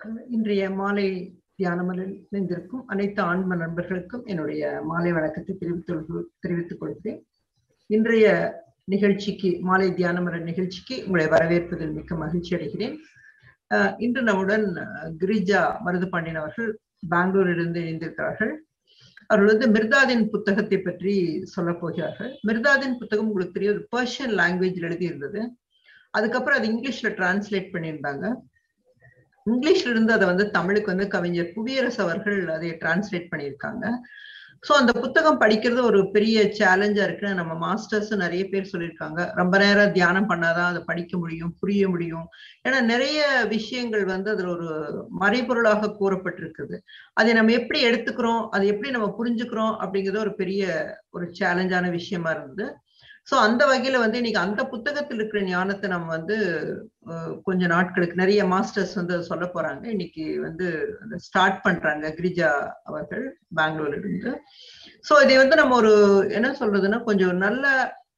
இன்றைய மாலை தியானமலில் இணைந்திருக்கும் அனைத்து ஆன்ம நண்பர்களுக்கும் என்னுடைய மாலை வணக்கத்தை தெரிவித்து தெரிவித்துக் கொள்கிறேன் இன்றைய நிகழ்ச்சிக்கு மாலை தியானமர நிகழ்ச்சிக்கு உங்களை வரவேற்பதில் மிக்க மகிழ்ச்சி அடைகிறேன் இன்று நம்முடன் கிரிஜா மருதுபாண்டியன் அவர்கள் பெங்களூரிலிருந்து இணைந்திருக்கிறார்கள் அவர்கள் வந்து மிர்தாதின் புத்தகத்தை பற்றி சொல்ல போகிறார்கள் மிர்தாதின் புத்தகம் உங்களுக்கு தெரியும் பர்ஷியன் லாங்குவேஜில் எழுதியிருந்தது அதுக்கப்புறம் அது இங்கிலீஷ்ல டிரான்ஸ்லேட் பண்ணியிருந்தாங்க இங்கிலீஷ்ல இருந்து அதை வந்து தமிழுக்கு வந்து கவிஞர் புவியரசு அவர்கள் அதை டிரான்ஸ்லேட் பண்ணியிருக்காங்க ஸோ அந்த புத்தகம் படிக்கிறது ஒரு பெரிய சேலஞ்சா இருக்குன்னு நம்ம மாஸ்டர்ஸ் நிறைய பேர் சொல்லியிருக்காங்க ரொம்ப நேரம் தியானம் பண்ணாதான் அதை படிக்க முடியும் புரிய முடியும் ஏன்னா நிறைய விஷயங்கள் வந்து அதுல ஒரு மறைபொருளாக கூறப்பட்டிருக்குது அதை நம்ம எப்படி எடுத்துக்கிறோம் அதை எப்படி நம்ம புரிஞ்சுக்கிறோம் அப்படிங்கிறது ஒரு பெரிய ஒரு சேலஞ்சான விஷயமா இருந்தது ஸோ அந்த வகையில வந்து இன்னைக்கு அந்த புத்தகத்தில் இருக்கிற ஞானத்தை நம்ம வந்து கொஞ்ச நாட்களுக்கு நிறைய மாஸ்டர்ஸ் வந்து சொல்ல போறாங்க இன்னைக்கு வந்து ஸ்டார்ட் பண்றாங்க கிரிஜா அவர்கள் பெங்களூர்ல இருந்து ஸோ இதை வந்து நம்ம ஒரு என்ன சொல்றதுன்னா கொஞ்சம் நல்ல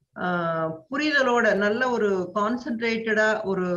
புரிதலோட நல்ல ஒரு கான்சென்ட்ரேட்டடா ஒரு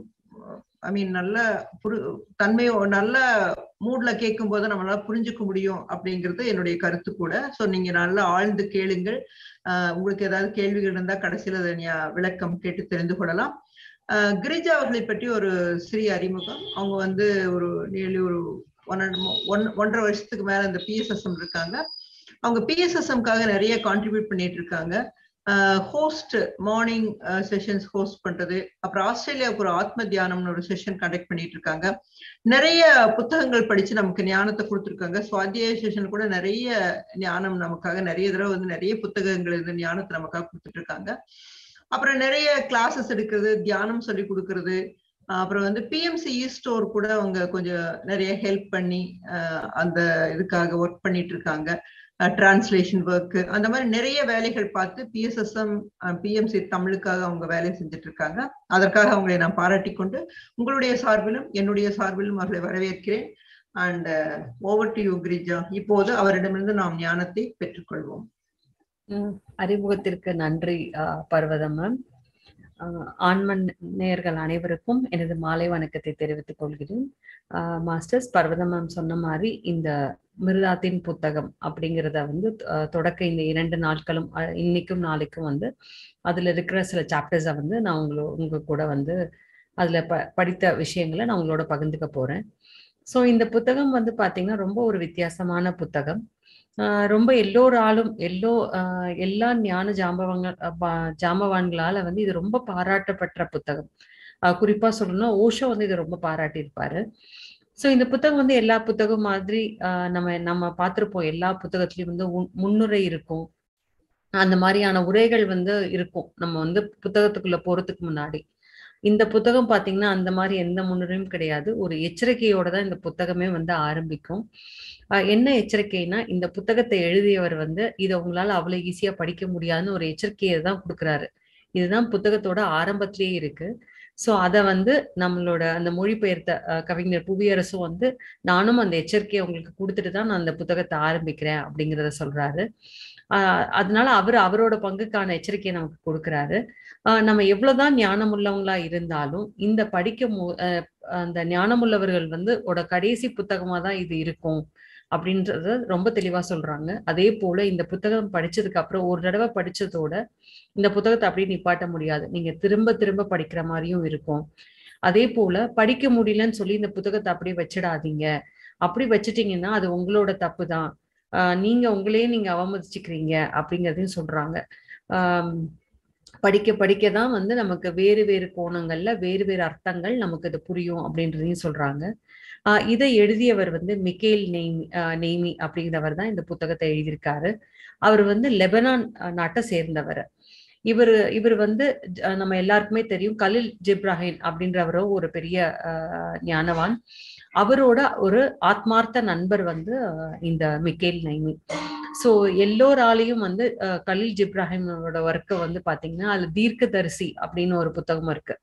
ஐ மீன் நல்ல புரி தன்மையோ நல்ல மூட்ல கேட்கும் போது நம்மளால புரிஞ்சுக்க முடியும் அப்படிங்கிறது என்னுடைய கருத்து கூட ஸோ நீங்க நல்லா ஆழ்ந்து கேளுங்கள் உங்களுக்கு ஏதாவது கேள்விகள் இருந்தா கடைசியில் அதை விளக்கம் கேட்டு தெரிந்து கொள்ளலாம் கிரிஜா அவர்களை பற்றி ஒரு சிறிய அறிமுகம் அவங்க வந்து ஒரு நியர்லி ஒரு ஒன் ஒன் ஒன்றரை வருஷத்துக்கு மேல இந்த பிஎஸ்எஸ்எம் இருக்காங்க அவங்க பிஎஸ்எஸ்எம்காக நிறைய கான்ட்ரிபியூட் பண்ணிட்டு இருக்காங்க ஹோஸ்ட் மார்னிங் செஷன்ஸ் ஹோஸ்ட் பண்றது அப்புறம் ஆஸ்திரேலியாவுக்கு ஒரு ஆத்ம தியானம்னு ஒரு செஷன் கண்டக்ட் பண்ணிட்டு இருக்காங்க நிறைய புத்தகங்கள் படிச்சு நமக்கு ஞானத்தை கொடுத்துருக்காங்க சுவாத்தியாய செஷன் கூட நிறைய ஞானம் நமக்காக நிறைய தடவை வந்து நிறைய புத்தகங்கள் இருந்து ஞானத்தை நமக்காக கொடுத்துட்டு இருக்காங்க அப்புறம் நிறைய கிளாஸஸ் எடுக்கிறது தியானம் சொல்லி கொடுக்கறது அப்புறம் வந்து பிஎம்சி இ ஸ்டோர் கூட அவங்க கொஞ்சம் நிறைய ஹெல்ப் பண்ணி அந்த இதுக்காக ஒர்க் பண்ணிட்டு இருக்காங்க டிரான்ஸ்லேஷன் ஒர்க் அந்த மாதிரி நிறைய வேலைகள் பார்த்து பிஎஸ்எஸ்எம் பிஎம்சி தமிழுக்காக அவங்க வேலையை செஞ்சுட்டு இருக்காங்க அதற்காக அவங்களை நான் பாராட்டி கொண்டு உங்களுடைய சார்பிலும் என்னுடைய சார்பிலும் அவர்களை வரவேற்கிறேன் and over to you Girija இப்போது அவரிடமிருந்து நாம் ஞானத்தை பெற்றுக்கொள்வோம் அறிமுகத்திற்கு நன்றி பர்வதம் மேம் ஆண்மன் நேயர்கள் அனைவருக்கும் எனது மாலை வணக்கத்தை தெரிவித்துக் கொள்கிறேன் மாஸ்டர்ஸ் பர்வதம் மேம் சொன்ன மாதிரி இந்த மிருதாத்தின் புத்தகம் அப்படிங்கிறத வந்து தொடக்க இந்த இரண்டு நாட்களும் இன்னைக்கும் நாளைக்கும் வந்து அதுல இருக்கிற சில சாப்டர்ஸை வந்து நான் உங்களோ உங்க கூட வந்து அதுல ப படித்த விஷயங்களை நான் உங்களோட பகிர்ந்துக்க போறேன் ஸோ இந்த புத்தகம் வந்து பாத்தீங்கன்னா ரொம்ப ஒரு வித்தியாசமான புத்தகம் ரொம்ப எல்லோராலும் எல்லோ எல்லா ஞான ஜாம்பவங்கள் ஜாம்பவான்களால வந்து இது ரொம்ப பாராட்டப்பட்ட புத்தகம் குறிப்பா சொல்லணும்னா ஓஷோ வந்து இதை ரொம்ப பாராட்டியிருப்பாரு ஸோ இந்த புத்தகம் வந்து எல்லா புத்தகம் மாதிரி நம்ம நம்ம பார்த்துருப்போம் எல்லா புத்தகத்துலயும் வந்து முன்னுரை இருக்கும் அந்த மாதிரியான உரைகள் வந்து இருக்கும் நம்ம வந்து புத்தகத்துக்குள்ள போறதுக்கு முன்னாடி இந்த புத்தகம் பாத்தீங்கன்னா அந்த மாதிரி எந்த முன்னுரையும் கிடையாது ஒரு எச்சரிக்கையோட தான் இந்த புத்தகமே வந்து ஆரம்பிக்கும் என்ன எச்சரிக்கைனா இந்த புத்தகத்தை எழுதியவர் வந்து இதை உங்களால அவ்வளவு ஈஸியா படிக்க முடியாதுன்னு ஒரு எச்சரிக்கையை தான் கொடுக்குறாரு இதுதான் புத்தகத்தோட ஆரம்பத்திலேயே இருக்கு ஸோ அதை வந்து நம்மளோட அந்த மொழிபெயர்த்த கவிஞர் புவியரசும் வந்து நானும் அந்த எச்சரிக்கையை உங்களுக்கு கொடுத்துட்டு தான் நான் அந்த புத்தகத்தை ஆரம்பிக்கிறேன் அப்படிங்கிறத சொல்றாரு அதனால அவர் அவரோட பங்குக்கான எச்சரிக்கையை நமக்கு கொடுக்குறாரு நம்ம எவ்வளவுதான் ஞானமுள்ளவங்களா இருந்தாலும் இந்த படிக்க அந்த ஞானமுள்ளவர்கள் வந்து ஓட கடைசி புத்தகமா தான் இது இருக்கும் அப்படின்றத ரொம்ப தெளிவா சொல்றாங்க அதே போல இந்த புத்தகம் படிச்சதுக்கு அப்புறம் ஒரு தடவை படிச்சதோட இந்த புத்தகத்தை அப்படியே நிப்பாட்ட முடியாது நீங்க திரும்ப திரும்ப படிக்கிற மாதிரியும் இருக்கும் அதே போல படிக்க முடியலன்னு சொல்லி இந்த புத்தகத்தை அப்படியே வச்சிடாதீங்க அப்படி வச்சுட்டீங்கன்னா அது உங்களோட தப்பு தான் ஆஹ் நீங்க உங்களையே நீங்க அவமதிச்சுக்கிறீங்க அப்படிங்கிறதையும் சொல்றாங்க ஆஹ் படிக்க படிக்க தான் வந்து நமக்கு வேறு வேறு கோணங்கள்ல வேறு வேறு அர்த்தங்கள் நமக்கு அது புரியும் அப்படின்றதையும் சொல்றாங்க ஆஹ் இதை எழுதியவர் வந்து மிக்கேல் நெய்மி நெய்மி அப்படிங்கிறவர் தான் இந்த புத்தகத்தை எழுதியிருக்காரு அவர் வந்து லெபனான் நாட்டை சேர்ந்தவர் இவர் இவர் வந்து நம்ம எல்லாருக்குமே தெரியும் கலில் ஜிப்ராஹிம் அப்படின்றவரோ ஒரு பெரிய ஞானவான் அவரோட ஒரு ஆத்மார்த்த நண்பர் வந்து இந்த மிக்கேல் நைமி ஸோ எல்லோராலையும் வந்து கலில் ஜிப்ராஹிமோட ஒர்க்கை வந்து பாத்தீங்கன்னா அது தீர்க்க தரிசி அப்படின்னு ஒரு புத்தகம் இருக்கு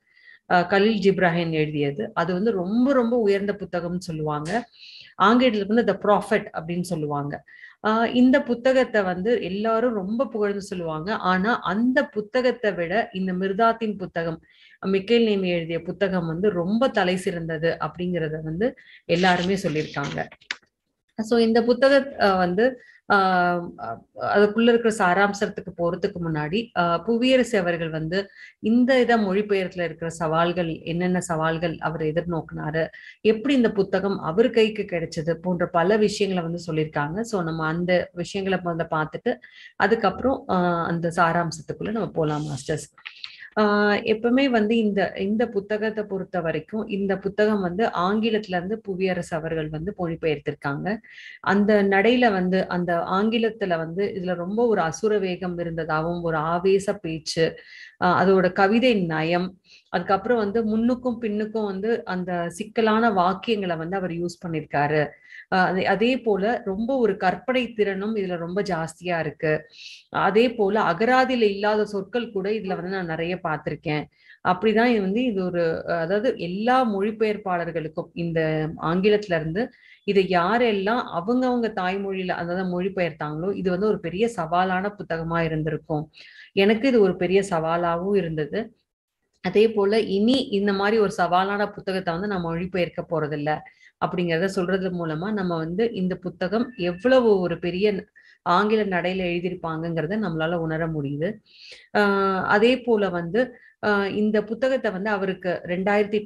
கலில் ஜிப்ராஹிம் எழுதியது அது வந்து ரொம்ப ரொம்ப உயர்ந்த புத்தகம்னு சொல்லுவாங்க ஆங்கிலத்துல வந்து த ப்ராஃபட் அப்படின்னு சொல்லுவாங்க ஆஹ் இந்த புத்தகத்தை வந்து எல்லாரும் ரொம்ப புகழ்ந்து சொல்லுவாங்க ஆனா அந்த புத்தகத்தை விட இந்த மிர்தாத்தின் புத்தகம் மிக்கேல் நேமி எழுதிய புத்தகம் வந்து ரொம்ப தலை சிறந்தது அப்படிங்கிறத வந்து எல்லாருமே சொல்லியிருக்காங்க ஸோ இந்த புத்தக வந்து ஆஹ் அதுக்குள்ள இருக்கிற சாராம்சத்துக்கு போறதுக்கு முன்னாடி ஆஹ் புவியரசு அவர்கள் வந்து இந்த இத மொழிபெயர்த்துல இருக்கிற சவால்கள் என்னென்ன சவால்கள் அவர் எதிர்நோக்கினாரு எப்படி இந்த புத்தகம் அவர் கைக்கு கிடைச்சது போன்ற பல விஷயங்களை வந்து சொல்லியிருக்காங்க ஸோ நம்ம அந்த விஷயங்களை வந்து பார்த்துட்டு அதுக்கப்புறம் ஆஹ் அந்த சாராம்சத்துக்குள்ள நம்ம போலாம் மாஸ்டர்ஸ் ஆஹ் எப்பவுமே வந்து இந்த இந்த புத்தகத்தை பொறுத்த வரைக்கும் இந்த புத்தகம் வந்து ஆங்கிலத்துல இருந்து புவியரசு அவர்கள் வந்து மொழிபெயர்த்திருக்காங்க அந்த நடையில வந்து அந்த ஆங்கிலத்துல வந்து இதுல ரொம்ப ஒரு அசுர வேகம் இருந்ததாகவும் ஒரு ஆவேச பேச்சு அதோட கவிதை நயம் அதுக்கப்புறம் வந்து முன்னுக்கும் பின்னுக்கும் வந்து அந்த சிக்கலான வாக்கியங்களை வந்து அவர் யூஸ் பண்ணிருக்காரு அதே போல ரொம்ப ஒரு கற்பனை திறனும் இதுல ரொம்ப ஜாஸ்தியா இருக்கு அதே போல அகராதியில இல்லாத சொற்கள் கூட இதுல வந்து நான் நிறைய பார்த்திருக்கேன் அப்படிதான் வந்து இது ஒரு அதாவது எல்லா மொழிபெயர்ப்பாளர்களுக்கும் இந்த ஆங்கிலத்துல இருந்து இதை யாரெல்லாம் அவங்கவுங்க தாய்மொழியில அதாவது மொழிபெயர்த்தாங்களோ இது வந்து ஒரு பெரிய சவாலான புத்தகமா இருந்திருக்கும் எனக்கு இது ஒரு பெரிய சவாலாகவும் இருந்தது அதே போல இனி இந்த மாதிரி ஒரு சவாலான புத்தகத்தை வந்து நான் மொழிபெயர்க்க போறதில்ல அப்படிங்கிறத சொல்றது மூலமா நம்ம வந்து இந்த புத்தகம் எவ்வளவு ஒரு பெரிய ஆங்கில நடையில எழுதியிருப்பாங்கங்கிறத நம்மளால உணர முடியுது ஆஹ் அதே போல வந்து இந்த புத்தகத்தை வந்து அவருக்கு ரெண்டாயிரத்தி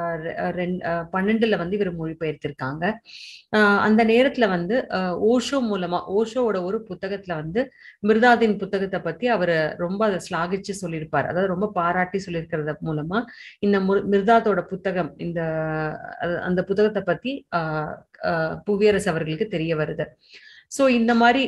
பன்னெண்டுல வந்து இவர் மொழிபெயர்த்திருக்காங்க அந்த நேரத்துல வந்து ஓஷோ மூலமா ஓஷோவோட ஒரு புத்தகத்துல வந்து மிர்தாதின் புத்தகத்தை பத்தி அவர் ரொம்ப அதை ஸ்லாகிச்சு சொல்லியிருப்பார் அதாவது ரொம்ப பாராட்டி சொல்லியிருக்கிறது மூலமா இந்த மிர்தாத்தோட புத்தகம் இந்த அந்த புத்தகத்தை பத்தி புவியரசு அவர்களுக்கு தெரிய வருது சோ இந்த மாதிரி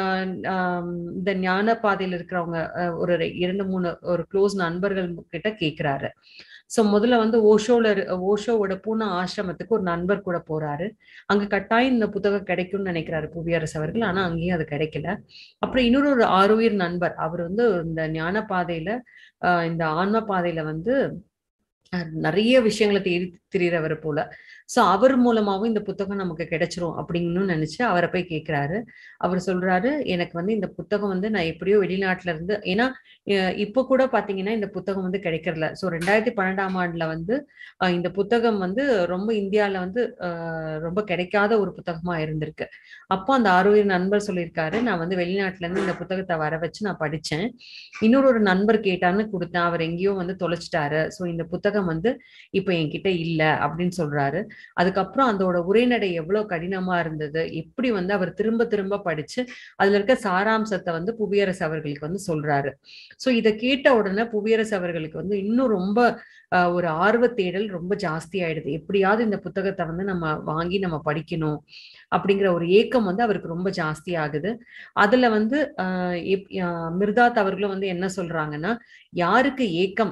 இந்த ஞான பாதையில இருக்கிறவங்க ஒரு இரண்டு மூணு ஒரு க்ளோஸ் நண்பர்கள் கிட்ட கேக்குறாரு சோ முதல்ல வந்து ஓஷோல ஓஷோவோட பூனா ஆசிரமத்துக்கு ஒரு நண்பர் கூட போறாரு அங்க கட்டாயம் இந்த புத்தகம் கிடைக்கும்னு நினைக்கிறாரு புவியரசு அவர்கள் ஆனா அங்கேயும் அது கிடைக்கல அப்புறம் இன்னொரு ஒரு ஆறுயிர் நண்பர் அவர் வந்து இந்த ஞான பாதையில இந்த ஆன்ம பாதையில வந்து நிறைய விஷயங்களை தேடி திரியறவர் போல சோ அவர் மூலமாவும் இந்த புத்தகம் நமக்கு கிடைச்சிரும் அப்படின்னு நினைச்சு அவரை போய் கேட்கிறாரு அவர் சொல்றாரு எனக்கு வந்து இந்த புத்தகம் வந்து நான் எப்படியோ வெளிநாட்டுல இருந்து ஏன்னா இப்போ கூட பாத்தீங்கன்னா இந்த புத்தகம் வந்து கிடைக்கிறல சோ ரெண்டாயிரத்தி பன்னெண்டாம் ஆண்டுல வந்து இந்த புத்தகம் வந்து ரொம்ப இந்தியால வந்து ரொம்ப கிடைக்காத ஒரு புத்தகமா இருந்திருக்கு அப்போ அந்த ஆரோக்கிய நண்பர் சொல்லியிருக்காரு நான் வந்து வெளிநாட்டுல இருந்து இந்த புத்தகத்தை வர வச்சு நான் படிச்சேன் இன்னொரு ஒரு நண்பர் கேட்டான்னு கொடுத்தேன் அவர் எங்கேயோ வந்து தொலைச்சிட்டாரு சோ இந்த புத்தகம் வந்து இப்ப என்கிட்ட இல்ல அப்படின்னு சொல்றாரு அதுக்கப்புறம் அதோட உரைநடை எவ்வளவு கடினமா இருந்தது எப்படி வந்து அவர் திரும்ப திரும்ப படிச்சு அதுல இருக்க சாராம்சத்தை வந்து புவியரசு அவர்களுக்கு வந்து சொல்றாரு சோ இதை கேட்ட உடனே புவியரசு அவர்களுக்கு வந்து இன்னும் ரொம்ப ஒரு ஆர்வ தேடல் ரொம்ப ஜாஸ்தி ஆயிடுது எப்படியாவது இந்த புத்தகத்தை வந்து நம்ம வாங்கி நம்ம படிக்கணும் அப்படிங்கிற ஒரு ஏக்கம் வந்து அவருக்கு ரொம்ப ஜாஸ்தி ஆகுது அதுல வந்து ஆஹ் மிர்தாத் அவர்களும் வந்து என்ன சொல்றாங்கன்னா யாருக்கு ஏக்கம்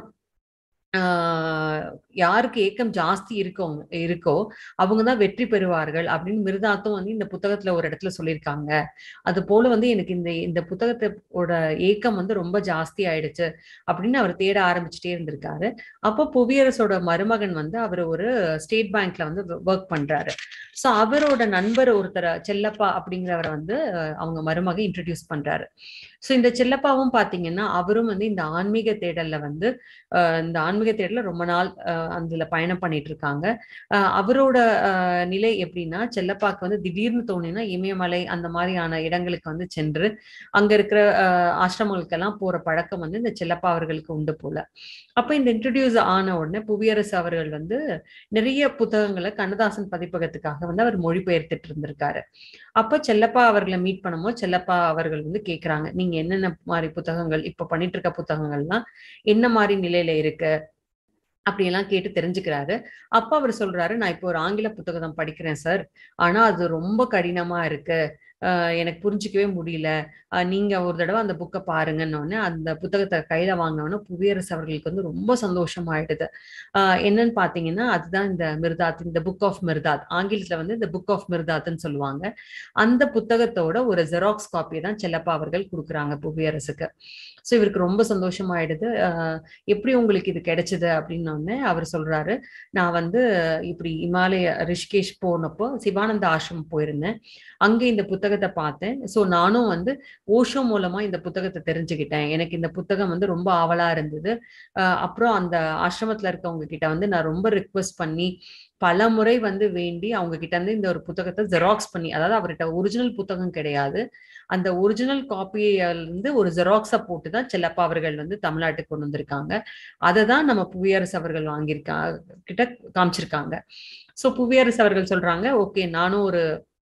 ஆஹ் யாருக்கு ஏக்கம் ஜாஸ்தி இருக்கோ இருக்கோ அவங்கதான் வெற்றி பெறுவார்கள் அப்படின்னு மிருதாத்தும் வந்து இந்த புத்தகத்துல ஒரு இடத்துல சொல்லியிருக்காங்க அது போல வந்து எனக்கு இந்த இந்த புத்தகத்தோட ஏக்கம் வந்து ரொம்ப ஜாஸ்தி ஆயிடுச்சு அப்படின்னு அவர் தேட ஆரம்பிச்சுட்டே இருந்திருக்காரு அப்போ புவியரசோட மருமகன் வந்து அவர் ஒரு ஸ்டேட் பேங்க்ல வந்து ஒர்க் பண்றாரு சோ அவரோட நண்பர் ஒருத்தர் செல்லப்பா அப்படிங்கிறவரை வந்து அவங்க மருமக இன்ட்ரடியூஸ் பண்றாரு சோ இந்த செல்லப்பாவும் பாத்தீங்கன்னா அவரும் வந்து இந்த ஆன்மீக தேடல்ல வந்து இந்த ஆன்மீக தேடல ரொம்ப நாள் அதுல பயணம் பண்ணிட்டு இருக்காங்க அவரோட நிலை எப்படின்னா செல்லப்பாக்கு வந்து திடீர்னு தோணினா இமயமலை அந்த மாதிரியான இடங்களுக்கு வந்து சென்று அங்க இருக்கிற ஆசிரமங்களுக்கெல்லாம் போற பழக்கம் வந்து இந்த செல்லப்பா அவர்களுக்கு உண்டு போல அப்ப இந்த இன்ட்ரடியூஸ் ஆன உடனே புவியரசு அவர்கள் வந்து நிறைய புத்தகங்களை கண்ணதாசன் பதிப்பகத்துக்காக வந்து அவர் மொழிபெயர்த்துட்டு இருந்திருக்காரு அப்ப செல்லப்பா அவர்களை மீட் பண்ணும்போது செல்லப்பா அவர்கள் வந்து கேக்குறாங்க நீங்க என்னென்ன மாதிரி புத்தகங்கள் இப்ப பண்ணிட்டு இருக்க புத்தகங்கள்லாம் என்ன மாதிரி நிலையில இருக்கு அப்படியெல்லாம் கேட்டு தெரிஞ்சுக்கிறாரு அப்ப அவர் சொல்றாரு நான் இப்போ ஒரு ஆங்கில புத்தகம் படிக்கிறேன் சார் ஆனா அது ரொம்ப கடினமா இருக்கு எனக்கு புரிஞ்சிக்கவே முடியல நீங்க ஒரு தடவை அந்த புக்கை பாருங்கன்னு அந்த புத்தகத்தை கையில வாங்கினோன்னா புவியரசு அவர்களுக்கு வந்து ரொம்ப சந்தோஷம் ஆயிடுது என்னன்னு பாத்தீங்கன்னா அதுதான் இந்த மிர்தாத் இந்த புக் ஆஃப் மிர்தாத் ஆங்கிலத்துல வந்து இந்த புக் ஆஃப் மிர்தாத்ன்னு சொல்லுவாங்க அந்த புத்தகத்தோட ஒரு ஜெராக்ஸ் காப்பியை தான் செல்லப்பா அவர்கள் கொடுக்குறாங்க புவியரசுக்கு ஸோ இவருக்கு ரொம்ப சந்தோஷமாயிடுது எப்படி உங்களுக்கு இது கிடைச்சது அப்படின்னோடனே அவர் சொல்றாரு நான் வந்து இப்படி இமாலய ரிஷிகேஷ் போனப்போ சிவானந்த ஆசிரமம் போயிருந்தேன் அங்கே இந்த புத்தகத்தை பார்த்தேன் ஸோ நானும் வந்து ஓஷோ மூலமா இந்த புத்தகத்தை தெரிஞ்சுக்கிட்டேன் எனக்கு இந்த புத்தகம் வந்து ரொம்ப ஆவலா இருந்தது அப்புறம் அந்த ஆசிரமத்துல இருக்கவங்க கிட்ட வந்து நான் ரொம்ப ரிக்வெஸ்ட் பண்ணி பல முறை வந்து வேண்டி அவங்க கிட்ட இருந்து இந்த ஒரு புத்தகத்தை ஜெராக்ஸ் பண்ணி அதாவது அவர்கிட்ட ஒரிஜினல் புத்தகம் கிடையாது அந்த ஒரிஜினல் காப்பியில இருந்து ஒரு ஜெராக்ஸை போட்டு தான் செல்லப்பா அவர்கள் வந்து தமிழ்நாட்டுக்கு கொண்டு வந்திருக்காங்க அதை தான் நம்ம புவியரசு அவர்கள் வாங்கியிருக்கா கிட்ட காமிச்சிருக்காங்க ஸோ புவியரசு அவர்கள் சொல்றாங்க ஓகே நானும் ஒரு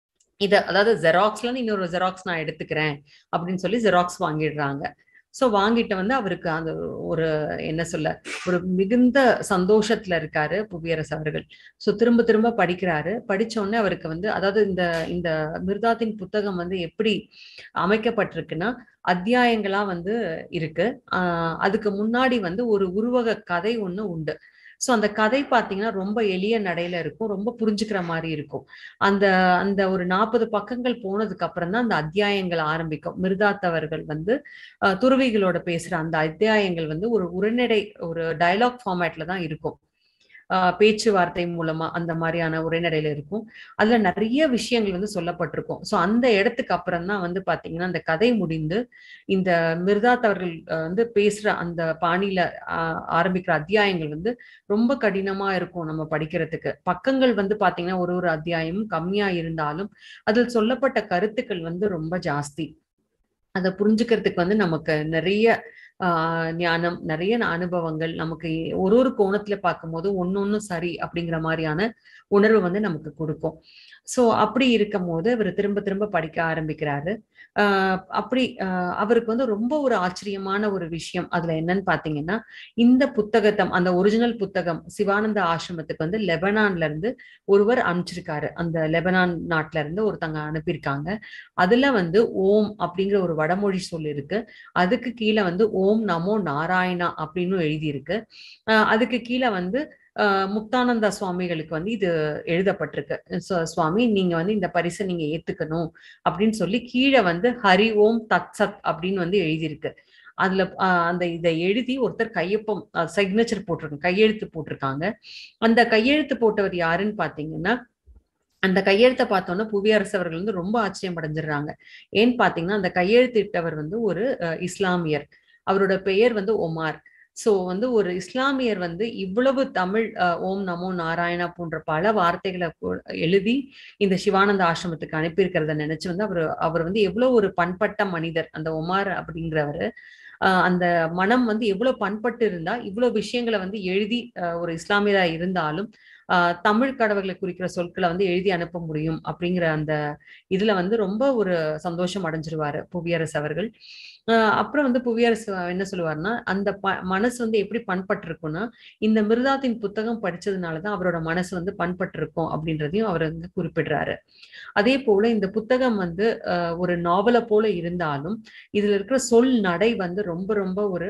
இத அதாவது ஜெராக்ஸ்ல இன்னொரு ஜெராக்ஸ் நான் எடுத்துக்கிறேன் அப்படின்னு சொல்லி ஜெராக்ஸ் வாங்கிடுறாங்க ஸோ வாங்கிட்டு வந்து அவருக்கு அந்த ஒரு என்ன சொல்ல ஒரு மிகுந்த சந்தோஷத்துல இருக்காரு புவியரசு அவர்கள் ஸோ திரும்ப திரும்ப படிக்கிறாரு படிச்ச உடனே அவருக்கு வந்து அதாவது இந்த இந்த மிர்தாத்தின் புத்தகம் வந்து எப்படி அமைக்கப்பட்டிருக்குன்னா அத்தியாயங்களா வந்து இருக்கு ஆஹ் அதுக்கு முன்னாடி வந்து ஒரு உருவக கதை ஒண்ணு உண்டு ஸோ அந்த கதை பார்த்தீங்கன்னா ரொம்ப எளிய நடையில இருக்கும் ரொம்ப புரிஞ்சுக்கிற மாதிரி இருக்கும் அந்த அந்த ஒரு நாற்பது பக்கங்கள் போனதுக்கு அப்புறம் தான் அந்த அத்தியாயங்கள் ஆரம்பிக்கும் மிருதாத்தவர்கள் வந்து துறவிகளோட பேசுற அந்த அத்தியாயங்கள் வந்து ஒரு உரைநடை ஒரு டயலாக் ஃபார்மேட்ல தான் இருக்கும் பேச்சுவார்த்தை மூலமா அந்த மாதிரியான உரைநடையில இருக்கும் அதுல நிறைய விஷயங்கள் வந்து சொல்லப்பட்டிருக்கும் ஸோ அந்த இடத்துக்கு அப்புறம் தான் வந்து பாத்தீங்கன்னா அந்த கதை முடிந்து இந்த மிர்தாத் அவர்கள் வந்து பேசுற அந்த பாணியில ஆரம்பிக்கிற அத்தியாயங்கள் வந்து ரொம்ப கடினமா இருக்கும் நம்ம படிக்கிறதுக்கு பக்கங்கள் வந்து பாத்தீங்கன்னா ஒரு ஒரு அத்தியாயமும் கம்மியா இருந்தாலும் அதில் சொல்லப்பட்ட கருத்துக்கள் வந்து ரொம்ப ஜாஸ்தி அதை புரிஞ்சுக்கிறதுக்கு வந்து நமக்கு நிறைய ஆஹ் ஞானம் நிறைய அனுபவங்கள் நமக்கு ஒரு ஒரு கோணத்துல பார்க்கும்போது ஒன்னொன்னு சரி அப்படிங்கிற மாதிரியான உணர்வு வந்து நமக்கு கொடுக்கும் சோ அப்படி இருக்கும் போது அவர் திரும்ப திரும்ப படிக்க ஆரம்பிக்கிறாரு ஆஹ் அப்படி ஆஹ் அவருக்கு வந்து ரொம்ப ஒரு ஆச்சரியமான ஒரு விஷயம் அதுல என்னன்னு பாத்தீங்கன்னா இந்த புத்தகத்தம் அந்த ஒரிஜினல் புத்தகம் சிவானந்த ஆசிரமத்துக்கு வந்து லெபனான்ல இருந்து ஒருவர் அனுப்பிச்சிருக்காரு அந்த லெபனான் நாட்டுல இருந்து ஒருத்தங்க அனுப்பியிருக்காங்க அதுல வந்து ஓம் அப்படிங்கிற ஒரு வடமொழி சொல் இருக்கு அதுக்கு கீழே வந்து ஓம் நமோ நாராயணா அப்படின்னு எழுதியிருக்கு ஆஹ் அதுக்கு கீழே வந்து முக்தானந்தா சுவாமிகளுக்கு வந்து இது எழுதப்பட்டிருக்கு சுவாமி நீங்க வந்து இந்த பரிசை நீங்க ஏத்துக்கணும் அப்படின்னு சொல்லி கீழே வந்து ஹரி ஓம் தத் சத் அப்படின்னு வந்து எழுதியிருக்கு அதுல அந்த இதை எழுதி ஒருத்தர் கையொப்பம் சிக்னேச்சர் போட்டிருக்காங்க கையெழுத்து போட்டிருக்காங்க அந்த கையெழுத்து போட்டவர் யாருன்னு பாத்தீங்கன்னா அந்த கையெழுத்தை பார்த்தோன்னா புவியரசு அவர்கள் வந்து ரொம்ப ஆச்சரியம் அடைஞ்சிடுறாங்க ஏன்னு பாத்தீங்கன்னா அந்த கையெழுத்திட்டவர் வந்து ஒரு இஸ்லாமியர் அவரோட பெயர் வந்து ஒமார் சோ வந்து ஒரு இஸ்லாமியர் வந்து இவ்வளவு தமிழ் ஓம் நமோ நாராயணா போன்ற பல வார்த்தைகளை எழுதி இந்த சிவானந்த ஆசிரமத்துக்கு அனுப்பியிருக்கிறத நினைச்சு வந்து அவர் அவர் வந்து எவ்வளவு ஒரு பண்பட்ட மனிதர் அந்த ஒமார் அப்படிங்கிறவரு அந்த மனம் வந்து எவ்வளவு பண்பட்டு இருந்தா இவ்வளவு விஷயங்களை வந்து எழுதி ஒரு இஸ்லாமியரா இருந்தாலும் ஆஹ் தமிழ் கடவுளை குறிக்கிற சொற்களை வந்து எழுதி அனுப்ப முடியும் அப்படிங்கிற அந்த இதுல வந்து ரொம்ப ஒரு சந்தோஷம் அடைஞ்சிருவாரு புவியரசு அவர்கள் அப்புறம் வந்து புவியரசு என்ன சொல்லுவாருன்னா அந்த ப மனசு வந்து எப்படி பண்பட்டிருக்கும்னா இந்த மிருதாத்தின் புத்தகம் படிச்சதுனாலதான் அவரோட மனசு வந்து பண்பட்டிருக்கும் அப்படின்றதையும் அவர் வந்து குறிப்பிடுறாரு அதே போல இந்த புத்தகம் வந்து ஒரு நாவலை போல இருந்தாலும் இதுல இருக்கிற சொல் நடை வந்து ரொம்ப ரொம்ப ஒரு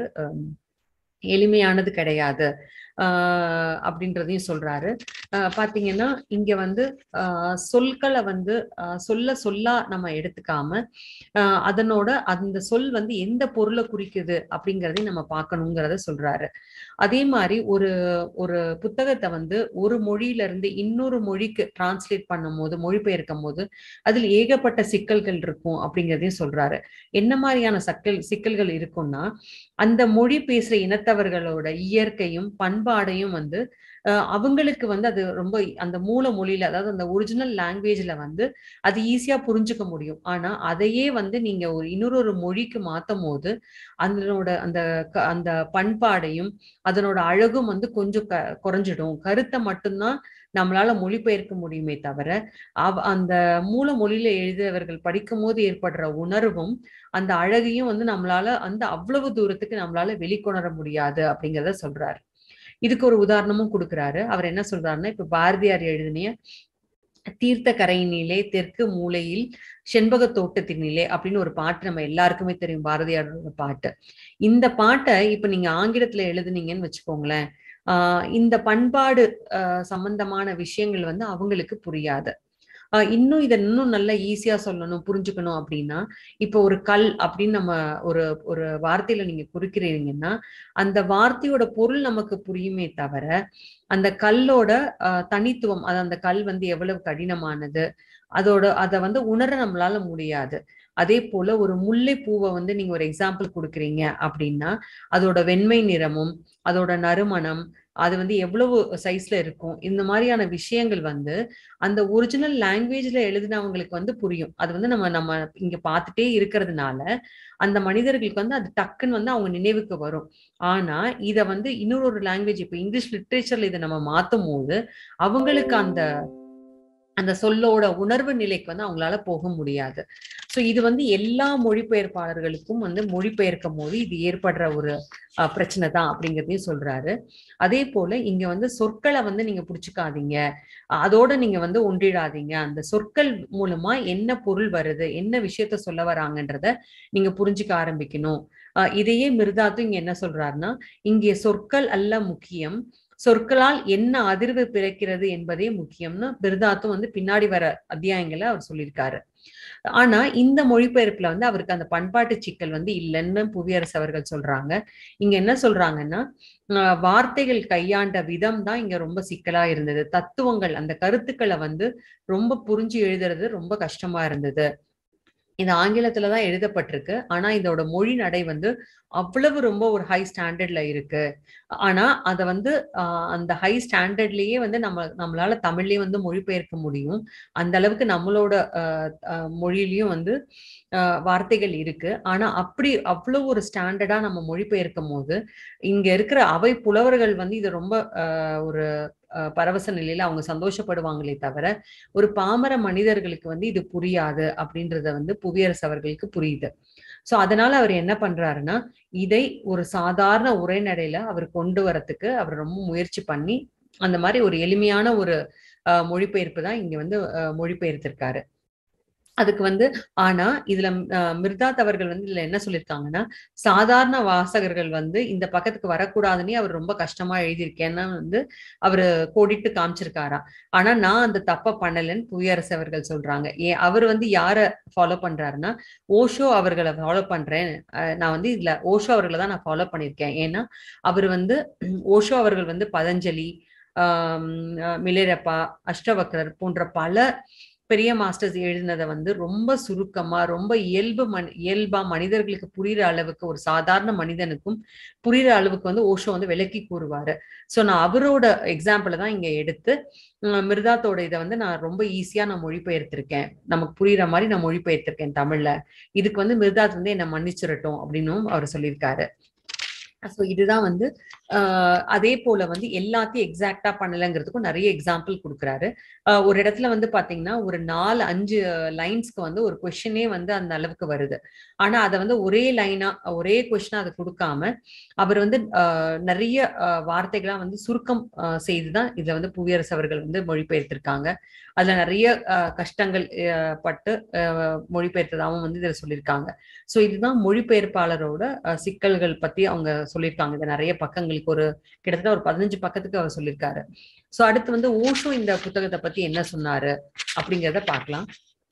எளிமையானது கிடையாது ஆஹ் அப்படின்றதையும் சொல்றாரு ஆஹ் பாத்தீங்கன்னா இங்க வந்து ஆஹ் சொற்களை வந்து சொல்ல சொல்லா நம்ம எடுத்துக்காம ஆஹ் அதனோட அந்த சொல் வந்து எந்த பொருளை குறிக்குது அப்படிங்கறதையும் நம்ம பார்க்கணுங்கிறத சொல்றாரு அதே மாதிரி ஒரு ஒரு புத்தகத்தை வந்து ஒரு மொழியில இருந்து இன்னொரு மொழிக்கு டிரான்ஸ்லேட் பண்ணும் போது மொழிபெயர்க்கும் போது அதில் ஏகப்பட்ட சிக்கல்கள் இருக்கும் அப்படிங்கிறதையும் சொல்றாரு என்ன மாதிரியான சக்கல் சிக்கல்கள் இருக்கும்னா அந்த மொழி பேசுற இனத்தவர்களோட இயற்கையும் பண்பாடையும் வந்து அவங்களுக்கு வந்து அது ரொம்ப அந்த மூல மொழியில அதாவது அந்த ஒரிஜினல் லாங்குவேஜ்ல வந்து அது ஈஸியா புரிஞ்சுக்க முடியும் ஆனா அதையே வந்து நீங்க ஒரு இன்னொரு ஒரு மொழிக்கு மாத்தும் போது அதனோட அந்த அந்த பண்பாடையும் அதனோட அழகும் வந்து கொஞ்சம் க குறைஞ்சிடும் கருத்தை மட்டும்தான் நம்மளால மொழிபெயர்க்க முடியுமே தவிர அவ் அந்த மூல மொழியில எழுதியவர்கள் படிக்கும் போது ஏற்படுற உணர்வும் அந்த அழகையும் வந்து நம்மளால அந்த அவ்வளவு தூரத்துக்கு நம்மளால வெளிக்கொணர முடியாது அப்படிங்கிறத சொல்றாரு இதுக்கு ஒரு உதாரணமும் கொடுக்குறாரு அவர் என்ன சொல்றாருன்னா இப்ப பாரதியார் எழுதினிய தீர்த்த கரையினிலே தெற்கு மூலையில் செண்பக தோட்டத்தினிலே அப்படின்னு ஒரு பாட்டு நம்ம எல்லாருக்குமே தெரியும் பாரதியாரோட பாட்டு இந்த பாட்டை இப்ப நீங்க ஆங்கிலத்துல எழுதுனீங்கன்னு வச்சுக்கோங்களேன் ஆஹ் இந்த பண்பாடு ஆஹ் சம்பந்தமான விஷயங்கள் வந்து அவங்களுக்கு புரியாது ஆஹ் இன்னும் இதை இன்னும் நல்லா ஈஸியா சொல்லணும் புரிஞ்சுக்கணும் அப்படின்னா இப்போ ஒரு கல் அப்படின்னு நம்ம ஒரு ஒரு வார்த்தையில நீங்க குறிக்கிறீங்கன்னா அந்த வார்த்தையோட பொருள் நமக்கு புரியுமே தவிர அந்த கல்லோட ஆஹ் தனித்துவம் அது அந்த கல் வந்து எவ்வளவு கடினமானது அதோட அதை வந்து உணர நம்மளால முடியாது அதே போல ஒரு முல்லை பூவை வந்து நீங்க ஒரு எக்ஸாம்பிள் கொடுக்குறீங்க அப்படின்னா அதோட வெண்மை நிறமும் அதோட நறுமணம் அது வந்து எவ்வளவு சைஸ்ல இருக்கும் இந்த மாதிரியான விஷயங்கள் வந்து அந்த ஒரிஜினல் லாங்குவேஜ்ல எழுதினவங்களுக்கு வந்து புரியும் அது வந்து நம்ம நம்ம இங்க பார்த்துட்டே இருக்கிறதுனால அந்த மனிதர்களுக்கு வந்து அது டக்குன்னு வந்து அவங்க நினைவுக்கு வரும் ஆனா இத வந்து இன்னொரு ஒரு லாங்குவேஜ் இப்ப இங்கிலீஷ் லிட்ரேச்சர்ல இதை நம்ம மாத்தும் போது அவங்களுக்கு அந்த அந்த சொல்லோட உணர்வு நிலைக்கு வந்து அவங்களால போக முடியாது சோ இது வந்து எல்லா மொழிபெயர்ப்பாளர்களுக்கும் வந்து மொழிபெயர்க்கும் போது இது ஏற்படுற ஒரு அஹ், பிரச்சனை தான் அப்படிங்கிறதையும் சொல்றாரு அதே போல இங்க வந்து சொற்களை வந்து நீங்க புடிச்சுக்காதீங்க அதோட நீங்க வந்து ஒன்றிடாதீங்க அந்த சொற்கள் மூலமா என்ன பொருள் வருது என்ன விஷயத்த சொல்ல வராங்கன்றத நீங்க புரிஞ்சுக்க ஆரம்பிக்கணும் அஹ், இதையே மிருதாத்தும் இங்க என்ன சொல்றாருன்னா இங்கே சொற்கள் அல்ல முக்கியம் சொற்களால் என்ன அதிர்வு பிறக்கிறது என்பதே முக்கியம்னு பிருதாத்தும் வந்து பின்னாடி வர அத்தியாயங்களை அவர் சொல்லியிருக்காரு ஆனா இந்த மொழிபெயர்ப்புல வந்து அவருக்கு அந்த பண்பாட்டு சிக்கல் வந்து இல்லைன்னு புவியரசு அவர்கள் சொல்றாங்க இங்க என்ன சொல்றாங்கன்னா ஆஹ் வார்த்தைகள் கையாண்ட விதம் தான் இங்க ரொம்ப சிக்கலா இருந்தது தத்துவங்கள் அந்த கருத்துக்களை வந்து ரொம்ப புரிஞ்சு எழுதுறது ரொம்ப கஷ்டமா இருந்தது இது ஆங்கிலத்துல தான் எழுதப்பட்டிருக்கு ஆனா இதோட மொழி நடை வந்து அவ்வளவு ரொம்ப ஒரு ஹை ஸ்டாண்டர்ட்ல இருக்கு ஆனா அத வந்து ஆஹ் அந்த ஹை ஸ்டாண்டர்ட்லயே வந்து நம்ம நம்மளால தமிழ்லயே வந்து மொழிபெயர்க்க முடியும் அந்த அளவுக்கு நம்மளோட ஆஹ் ஆஹ் மொழியிலயும் வந்து ஆஹ் வார்த்தைகள் இருக்கு ஆனா அப்படி அவ்வளவு ஒரு ஸ்டாண்டர்டா நம்ம மொழிபெயர்க்கும் போது இங்க இருக்கிற அவை புலவர்கள் வந்து இது ரொம்ப ஆஹ் ஒரு ஆஹ் பரவச நிலையில அவங்க சந்தோஷப்படுவாங்களே தவிர ஒரு பாமர மனிதர்களுக்கு வந்து இது புரியாது அப்படின்றத வந்து புவியரசு அவர்களுக்கு புரியுது சோ அதனால அவர் என்ன பண்றாருன்னா இதை ஒரு சாதாரண உரைநடையில அவர் கொண்டு வரத்துக்கு அவர் ரொம்ப முயற்சி பண்ணி அந்த மாதிரி ஒரு எளிமையான ஒரு ஆஹ் மொழிபெயர்ப்பு தான் இங்க வந்து ஆஹ் மொழிபெயர்த்திருக்காரு அதுக்கு வந்து ஆனா இதுல ஆஹ் மிர்தாத் அவர்கள் வந்து இதுல என்ன சொல்லியிருக்காங்கன்னா சாதாரண வாசகர்கள் வந்து இந்த பக்கத்துக்கு வரக்கூடாதுன்னே அவர் ரொம்ப கஷ்டமா எழுதியிருக்கேன்னு வந்து அவரு கோடிட்டு காமிச்சிருக்காரா ஆனா நான் அந்த தப்ப பண்ணலன்னு புவியரசு அவர்கள் சொல்றாங்க ஏன் அவர் வந்து யார ஃபாலோ பண்றாருன்னா ஓஷோ அவர்களை ஃபாலோ பண்றேன் அஹ் நான் வந்து இதுல ஓஷோ அவர்களை தான் நான் ஃபாலோ பண்ணியிருக்கேன் ஏன்னா அவர் வந்து ஓஷோ அவர்கள் வந்து பதஞ்சலி ஆஹ் மிலேரப்பா அஷ்டவக்கரர் போன்ற பல பெரிய மாஸ்டர்ஸ் எழுதினதை வந்து ரொம்ப சுருக்கமா ரொம்ப இயல்பு மனி இயல்பா மனிதர்களுக்கு புரியுற அளவுக்கு ஒரு சாதாரண மனிதனுக்கும் புரியுற அளவுக்கு வந்து ஓஷோ வந்து விளக்கி கூறுவாரு சோ நான் அவரோட எக்ஸாம்பிளை தான் இங்க எடுத்து உம் மிர்தாத்தோட இதை வந்து நான் ரொம்ப ஈஸியா நான் மொழிபெயர்த்திருக்கேன் நமக்கு புரியுற மாதிரி நான் மொழிபெயர்த்திருக்கேன் தமிழ்ல இதுக்கு வந்து மிர்தாத் வந்து என்ன மன்னிச்சிடட்டும் அப்படின்னும் அவர் சொல்லியிருக்காரு ஸோ இதுதான் வந்து ஆஹ் அதே போல வந்து எல்லாத்தையும் எக்ஸாக்டா பண்ணலங்கிறதுக்கும் நிறைய எக்ஸாம்பிள் கொடுக்குறாரு ஆஹ் ஒரு இடத்துல வந்து பாத்தீங்கன்னா ஒரு நாலு அஞ்சு லைன்ஸ்க்கு வந்து ஒரு கொஷினே வந்து அந்த அளவுக்கு வருது ஆனா அதை வந்து ஒரே லைனா ஒரே கொஷினா அதை கொடுக்காம அவர் வந்து ஆஹ் நிறைய ஆஹ் வார்த்தைகளா வந்து சுருக்கம் ஆஹ் செய்துதான் இதுல வந்து புவியரசு அவர்கள் வந்து மொழிபெயர்த்திருக்காங்க அதுல நிறைய ஆஹ் கஷ்டங்கள் ஆஹ் பட்டு ஆஹ் மொழிபெயர்த்ததாகவும் வந்து இதுல சொல்லியிருக்காங்க சோ இதுதான் மொழிபெயர்ப்பாளரோட ஆஹ் சிக்கல்கள் பத்தி அவங்க சொல்லியிருக்காங்க இது நிறைய பக்கங்களுக்கு ஒரு கிட்டத்தட்ட ஒரு பதினஞ்சு பக்கத்துக்கு அவர் சொல்லியிருக்காரு சோ அடுத்து வந்து ஓஷோ இந்த புத்தகத்தை பத்தி என்ன சொன்னாரு அப்படிங்கிறத பார்க்கலாம்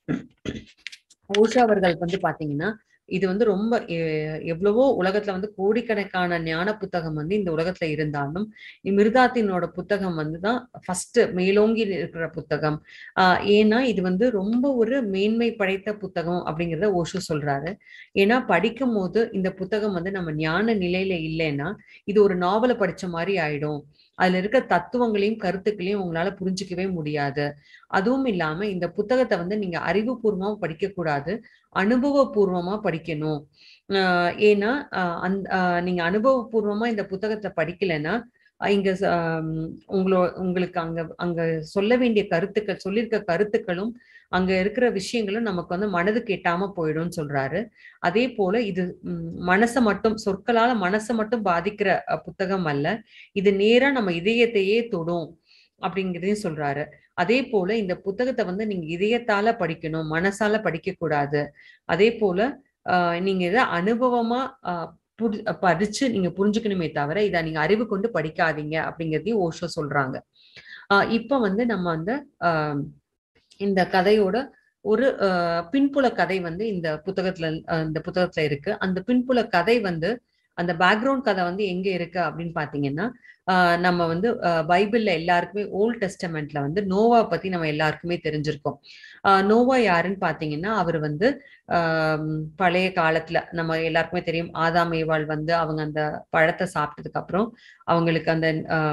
ஓஷோ அவர்கள் வந்து பாத்தீங்கன்னா இது வந்து ரொம்ப எ- எவ்வளவோ உலகத்துல வந்து கோடிக்கணக்கான ஞான புத்தகம் வந்து இந்த உலகத்துல இருந்தாலும் மிருதாத்தினோட புத்தகம் வந்து தான் ஃபர்ஸ்ட் மேலோங்கி இருக்கிற புத்தகம் ஆஹ் ஏன்னா இது வந்து ரொம்ப ஒரு மேன்மை படைத்த புத்தகம் அப்படிங்கிறத ஓஷோ சொல்றாரு ஏன்னா படிக்கும் போது இந்த புத்தகம் வந்து நம்ம ஞான நிலையில இல்லைன்னா இது ஒரு நாவலை படிச்ச மாதிரி ஆயிடும் அதுல இருக்க தத்துவங்களையும் கருத்துக்களையும் உங்களால புரிஞ்சுக்கவே முடியாது அதுவும் இல்லாம இந்த புத்தகத்தை வந்து நீங்க அறிவுபூர்வமா படிக்க கூடாது அனுபவபூர்வமா படிக்கணும் ஆஹ் ஏன்னா ஆஹ் அந்த ஆஹ் நீங்க அனுபவபூர்வமா இந்த புத்தகத்தை படிக்கலைன்னா அஹ் இங்க ச- ஆம், உங்களோ உங்களுக்கு அங்க அங்க சொல்ல வேண்டிய கருத்துக்கள் சொல்லியிருக்க கருத்துக்களும் அங்க இருக்கிற விஷயங்களும் நமக்கு வந்து மனதுக்கு எட்டாம போயிடும்னு சொல்றாரு அதே போல இது ம், மனசை மட்டும் சொற்களால மனசை மட்டும் பாதிக்கிற அஹ், புத்தகம் அல்ல இது நேரா நம்ம இதயத்தையே தொடும் அப்படிங்கிறதையும் சொல்றாரு அதே போல இந்த புத்தகத்தை வந்து நீங்க இதயத்தால படிக்கணும் மனசால படிக்க கூடாது அதே போல ஆஹ் நீங்க இதை அனுபவமா ஆஹ் புரி படிச்சு நீங்க புரிஞ்சுக்கணுமே தவிர இதை நீங்க அறிவு கொண்டு படிக்காதீங்க அப்படிங்கிறதையும் ஓஷோ சொல்றாங்க ஆஹ் இப்ப வந்து நம்ம வந்து ஆஹ் இந்த கதையோட ஒரு பின்புல கதை வந்து இந்த புத்தகத்துல இந்த புத்தகத்துல இருக்கு அந்த பின்புல கதை வந்து அந்த பேக்ரவுண்ட் கதை வந்து எங்க இருக்கு அப்படின்னு பாத்தீங்கன்னா நம்ம வந்து பைபிள்ல எல்லாருக்குமே ஓல்ட் டெஸ்டமெண்ட்ல வந்து நோவா பத்தி நம்ம எல்லாருக்குமே தெரிஞ்சிருக்கோம் நோவா யாருன்னு பாத்தீங்கன்னா அவர் வந்து பழைய காலத்துல நம்ம எல்லாருக்குமே தெரியும் ஆதாம் ஏவாள் வந்து அவங்க அந்த பழத்தை சாப்பிட்டதுக்கு அப்புறம் அவங்களுக்கு அந்த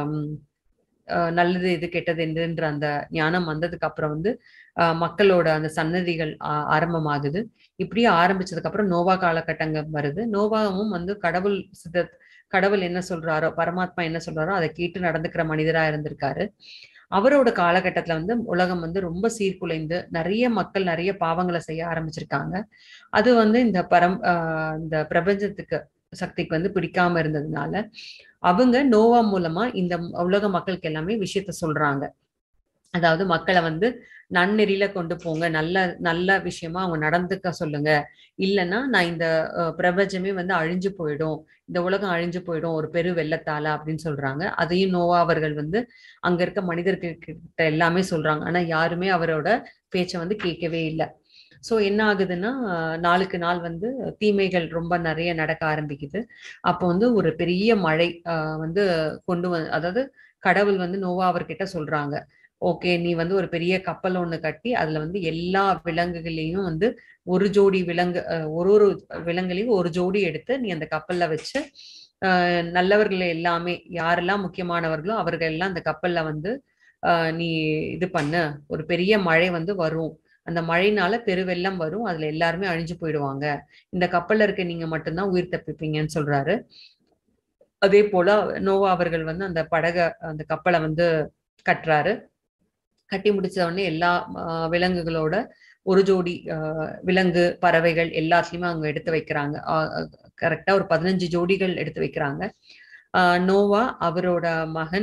நல்லது இது கெட்டது எதுன்ற அந்த ஞானம் வந்ததுக்கு அப்புறம் வந்து மக்களோட அந்த சன்னதிகள் ஆரம்பமாகுது இப்படியே ஆரம்பிச்சதுக்கு அப்புறம் நோவா காலகட்டங்கள் வருது நோவாவும் வந்து கடவுள் சித்த கடவுள் என்ன சொல்றாரோ பரமாத்மா என்ன சொல்றாரோ அதை கேட்டு நடந்துக்கிற மனிதரா இருந்திருக்காரு அவரோட காலகட்டத்துல வந்து உலகம் வந்து ரொம்ப சீர்குலைந்து நிறைய மக்கள் நிறைய பாவங்களை செய்ய ஆரம்பிச்சிருக்காங்க அது வந்து இந்த பரம் இந்த பிரபஞ்சத்துக்கு சக்திக்கு வந்து பிடிக்காம இருந்ததுனால அவங்க நோவா மூலமா இந்த உலக மக்களுக்கு எல்லாமே விஷயத்த சொல்றாங்க அதாவது மக்களை வந்து நன்னெறியில கொண்டு போங்க நல்ல நல்ல விஷயமா அவங்க நடந்துக்க சொல்லுங்க இல்லைன்னா நான் இந்த பிரபஞ்சமே வந்து அழிஞ்சு போயிடும் இந்த உலகம் அழிஞ்சு போயிடும் ஒரு பெரு வெள்ளத்தால அப்படின்னு சொல்றாங்க அதையும் நோவா அவர்கள் வந்து அங்க இருக்க மனிதர்கிட்ட எல்லாமே சொல்றாங்க ஆனா யாருமே அவரோட பேச்சை வந்து கேட்கவே இல்லை ஸோ என்ன ஆகுதுன்னா நாளுக்கு நாள் வந்து தீமைகள் ரொம்ப நிறைய நடக்க ஆரம்பிக்குது அப்போ வந்து ஒரு பெரிய மழை வந்து கொண்டு வந்து அதாவது கடவுள் வந்து நோவா அவர்கிட்ட சொல்றாங்க ஓகே நீ வந்து ஒரு பெரிய கப்பல் ஒண்ணு கட்டி அதுல வந்து எல்லா விலங்குகளையும் வந்து ஒரு ஜோடி விலங்கு ஒரு ஒரு விலங்குலையும் ஒரு ஜோடி எடுத்து நீ அந்த கப்பல்ல வச்சு ஆஹ் நல்லவர்கள் எல்லாமே யாரெல்லாம் முக்கியமானவர்களோ அவர்கள் எல்லாம் அந்த கப்பல்ல வந்து ஆஹ் நீ இது பண்ண ஒரு பெரிய மழை வந்து வரும் அந்த மழைனால பெருவெள்ளம் வரும் அதுல எல்லாருமே அழிஞ்சு போயிடுவாங்க இந்த கப்பல்ல இருக்க நீங்க மட்டும்தான் உயிர் தப்பிப்பீங்கன்னு சொல்றாரு அதே போல நோவா அவர்கள் வந்து அந்த படக அந்த கப்பலை வந்து கட்டுறாரு கட்டி முடிச்ச உடனே எல்லா விலங்குகளோட ஒரு ஜோடி விலங்கு பறவைகள் எல்லாத்துலயுமே அவங்க எடுத்து வைக்கிறாங்க கரெக்டா ஒரு பதினஞ்சு ஜோடிகள் எடுத்து வைக்கிறாங்க நோவா அவரோட மகன்